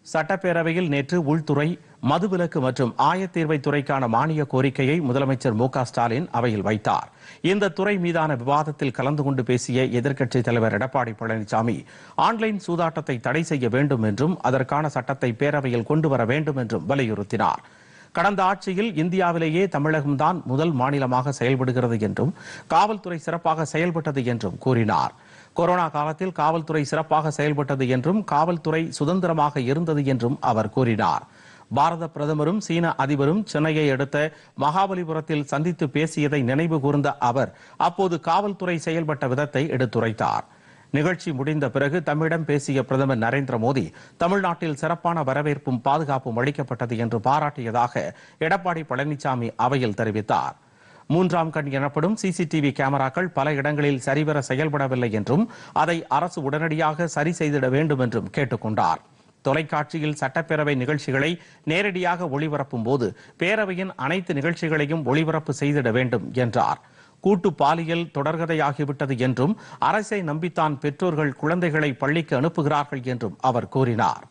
சட்டப்பேரவையில் நேற்று உள்துறை மதுவிலக்கு மற்றும் ஆயத்தீர்வை துறைக்கான மானிய கோரிக்கையை முதலமைச்சர் மு க ஸ்டாலின் அவையில் வைத்தார் இந்த துறை மீதான விவாதத்தில் கலந்து கொண்டு பேசிய எதிர்க்கட்சித் தலைவர் எடப்பாடி பழனிசாமி ஆன்லைன் சூதாட்டத்தை தடை செய்ய வேண்டும் என்றும் அதற்கான சட்டத்தை பேரவையில் கொண்டு வர வேண்டும் என்றும் வலியுறுத்தினார் கடந்த ஆட்சியில் இந்தியாவிலேயே தமிழகம்தான் முதல் மாநிலமாக செயல்படுகிறது என்றும் காவல்துறை சிறப்பாக செயல்பட்டது என்றும் கூறினார் கொரோனா காலத்தில் காவல்துறை சிறப்பாக செயல்பட்டது என்றும் காவல்துறை சுதந்திரமாக இருந்தது என்றும் அவர் கூறினார் பாரத பிரதமரும் சீன அதிபரும் சென்னையை அடுத்த மகாபலிபுரத்தில் சந்தித்து பேசியதை நினைவு கூர்ந்த அவர் அப்போது காவல்துறை செயல்பட்ட விதத்தை எடுத்துரைத்தார் நிகழ்ச்சி முடிந்த பிறகு தம்மிடம் பேசிய பிரதமர் நரேந்திர மோடி தமிழ்நாட்டில் சிறப்பான வரவேற்பும் பாதுகாப்பும் அளிக்கப்பட்டது என்று பாராட்டியதாக எடப்பாடி பழனிசாமி அவையில் தெரிவித்தார் மூன்றாம் கண் எனப்படும் சிசிடிவி கேமராக்கள் பல இடங்களில் சரிவர செயல்படவில்லை என்றும் அதை அரசு உடனடியாக சரி செய்திட வேண்டும் என்றும் கேட்டுக் கொண்டார் தொலைக்காட்சியில் சட்டப்பேரவை நிகழ்ச்சிகளை நேரடியாக ஒளிபரப்பும் போது பேரவையின் அனைத்து நிகழ்ச்சிகளையும் ஒளிபரப்பு செய்திட வேண்டும் என்றார் கூட்டு பாலியல் தொடர்கதையாகிவிட்டது என்றும் அரசை நம்பித்தான் பெற்றோர்கள் குழந்தைகளை பள்ளிக்கு அனுப்புகிறார்கள் என்றும் அவர் கூறினார்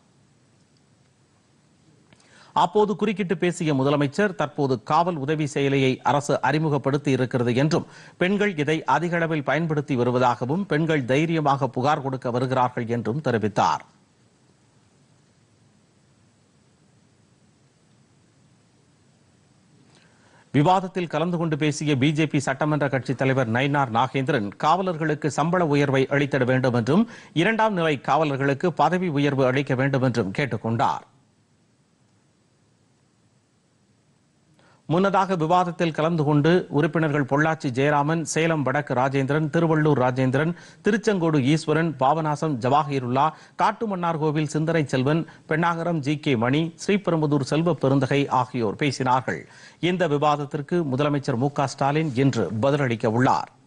அப்போது குறுக்கிட்டு பேசிய முதலமைச்சர் தற்போது காவல் உதவி செயலியை அரசு அறிமுகப்படுத்தி இருக்கிறது என்றும் பெண்கள் இதை அதிக அளவில் பயன்படுத்தி வருவதாகவும் பெண்கள் தைரியமாக புகார் கொடுக்க வருகிறார்கள் என்றும் தெரிவித்தார் விவாதத்தில் கலந்து கொண்டு பேசிய பிஜேபி சட்டமன்ற கட்சித் தலைவர் நயினார் நாகேந்திரன் காவலர்களுக்கு சம்பள உயர்வை அளித்திட வேண்டும் என்றும் இரண்டாம் நிலை காவலர்களுக்கு பதவி உயர்வு அளிக்க வேண்டும் என்றும் கேட்டுக் கொண்டார் முன்னதாக விவாதத்தில் கலந்து கொண்டு உறுப்பினர்கள் பொள்ளாச்சி ஜெயராமன் சேலம் வடக்கு ராஜேந்திரன் திருவள்ளூர் ராஜேந்திரன் திருச்செங்கோடு ஈஸ்வரன் பாபநாசம் ஜவாஹிருல்லா காட்டுமன்னார்கோவில் சிந்தனை செல்வன் பெண்ணாகரம் ஜி கே மணி ஸ்ரீபெரும்புதூர் செல்வ பெருந்தகை ஆகியோர் பேசினார்கள் இந்த விவாதத்திற்கு முதலமைச்சர் மு க ஸ்டாலின் இன்று பதிலளிக்க உள்ளார்